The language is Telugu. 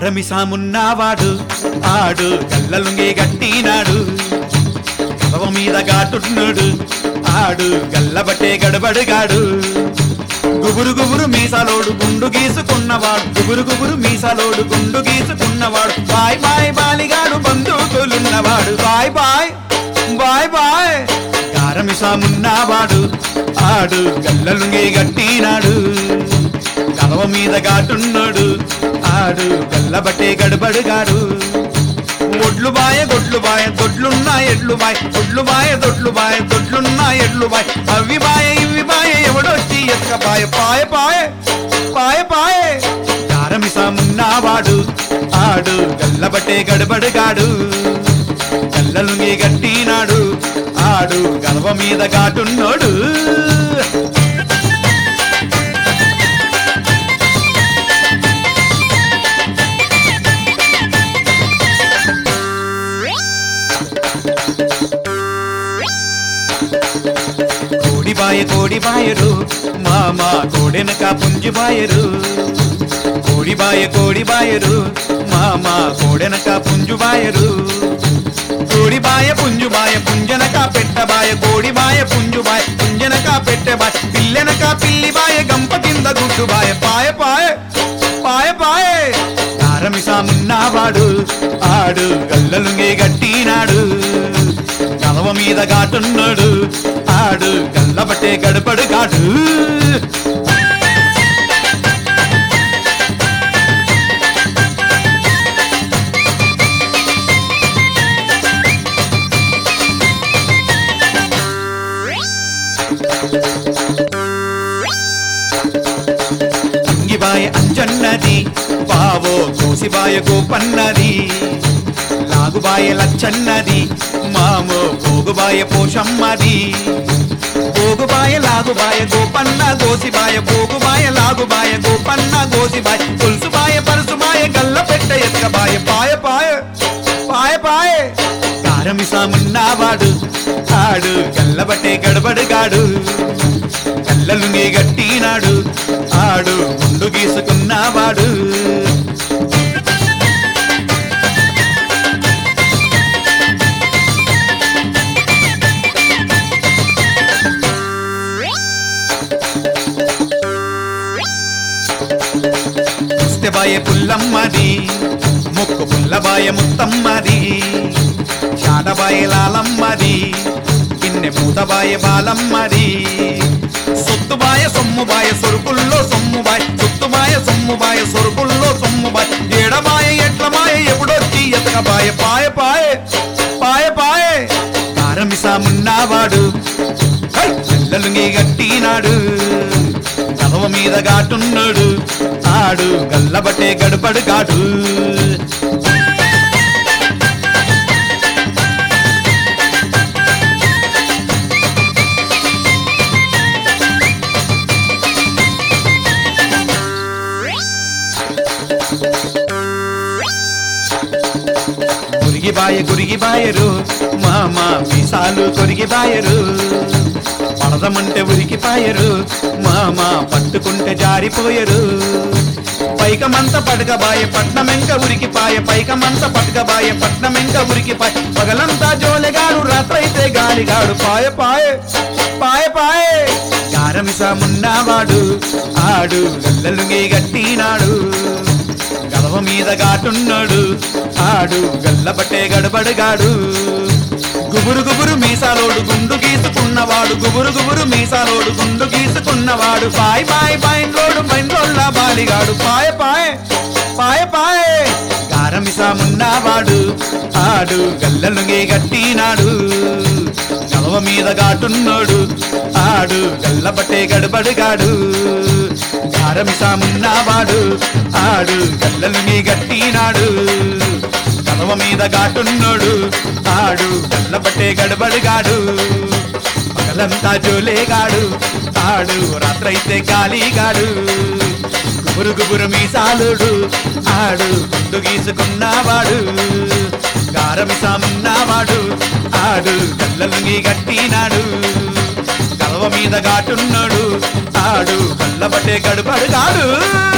గారమిసామున్నవాడు ఆడు గల్లలుంగి గట్టినాడు కదవ మీద గాటున్నాడు ఆడు గల్లబట్టే గడబడుగాడు గుబురు గుబురు మీసాలోడు గుండు గీసుకున్నవాడు గుబురు గుబురు మీసాలోడు గుండు గీసుకున్నవాడు బాయ్ బాయ్ బాలిగాడు బంధువులున్నవాడు బాయ్ బాయ్ బాయ్ బాయ్ గారమిసామున్నవాడు ఆడు గల్లలుంగి గట్టినాడు కలవ మీద గాటున్నాడు ఆడు గల్లబట్టే గడబడుగాడు ఒడ్లు బాయ గొడ్లు బాయ దొడ్లున్నా ఎడ్లు బాయ్ ఒడ్లు బాయ దొడ్లు బాయ దొడ్లున్నా ఎడ్లు బాయ్ అవి బాయ ఇవి బాయ ఎవడొచ్చి ఎత్క పాయ పాయ పాయ పాయ పాయ కారమిసామున్నవాడు ఆడు గల్లబట్టే గడబడుగాడు గల్లలుంగి గట్టినాడు ఆడు గలవ మీద గాటున్నాడు కోడిబాయ కోడిబాయరు మామ కోడెనక పుంజుబాయరు కోడిబాయ కోడిబాయరు మామ కోడెనక పుంజుబాయరు కోడిబాయ పుంజుబాయ పుంజనక పెట్టబాయ కోడిబాయ పుంజుబాయ పుంజనక పెట్టబాయ పిల్లెనక పిల్లిబాయ గంప కింద గుడ్డుబాయ పాయ పాయ పాయ పాయ కారమిసామున్నవాడు ఆడు గల్లలుంగే గట్టినాడు కలవ మీద గాటున్నాడు ఆడు గల్లబట్టే గడపడు గాడు అంగిబాయ అంజన్నది బావో కోసిబాయ గోపన్నది లాగుబాయ లచ్చన్నది మామో పోగుబాయ పోషమ్మది పోగుబాయ లాగుబాయ గోపన్న గోసిబాయ పోగుబాయ లాగుబాయ గోపన్న గోసిబాయ పులుసుబాయ పరుసుబాయ గల్ల పెట్ట ఎత్కబాయ పాయ పాయ పాయ పాయ కారమిసామున్నవాడు ఆడు గల్లబట్టే గడబడుగాడు కళ్ళలుంగి గట్టినాడు ఆడు ముందు గీసుకున్నవాడు ముస్తెబాయ పుల్లమ్మది ముక్కు పుల్లబాయ ముత్తమ్మది చాటబాయ లాలమ్మది పిన్నె పూతబాయ బాలమ్మది సొత్తుబాయ సొమ్ముబాయ సొరుకుల్లో సొమ్ముబాయ్ సొత్తుబాయ సొమ్ముబాయ సొరుకుల్లో సొమ్ముబాయ్ ఏడబాయ ఎట్లబాయ ఎప్పుడొచ్చి ఎతకబాయ పాయ పాయ పాయ పాయ కారమిసామున్నవాడు పిల్లలుంగి గట్టినాడు కలవ మీద గాటున్నాడు ఆడు గల్లబట్టే గడపడు గాడు గురిగిబాయ గురిగిబాయరు మామ మీసాలు కొరిగిబాయరు పడదమంటే ఉరికిపాయరు మామ పట్టుకుంటే జారిపోయరు పైకమంత పడకబాయ పట్నమెంక ఉరికిపాయ పైకమంత పడకబాయ పట్నమెంక ఉరికిపాయ పగలంతా జోలెగాడు రాత్రైతే గాలిగాడు పాయ పాయ పాయ పాయ కారమిసామున్నవాడు ఆడు గల్లలుంగి గట్టినాడు గలవ మీద గాటున్నాడు ఆడు గల్లబట్టే గడబడుగాడు గుబురు గుబురు మీసాలోడు గుండు గీసుకున్నవాడు గుబురు గుబురు మీసాలోడు గుండు గీసుకున్నవాడు పాయ్ పాయ్ పైన్లోడు పైన్లోళ్ళ బాలిగాడు పాయ పాయ పాయ పాయ గారమిసామున్నవాడు ఆడు గల్లలుగే గట్టినాడు గలవ మీద గాటున్నాడు ఆడు గల్లబట్టే గడబడుగాడు గారమిసామున్నవాడు ఆడు గల్లలుగే గట్టినాడు కలవ మీద గాటున్నాడు ఆడు గల్లబట్టే గడబడుగాడు పగలంతా జోలేగాడు ఆడు రాత్రైతే గాలిగాడు గుబురు గుబురు మీసాలుడు ఆడు గుండు గీసుకున్నవాడు గారమిసామున్నవాడు ఆడు కళ్ళలుంగి గట్టినాడు కలవ మీద గాటున్నాడు ఆడు కళ్ళబట్టే గడుపడుగాడు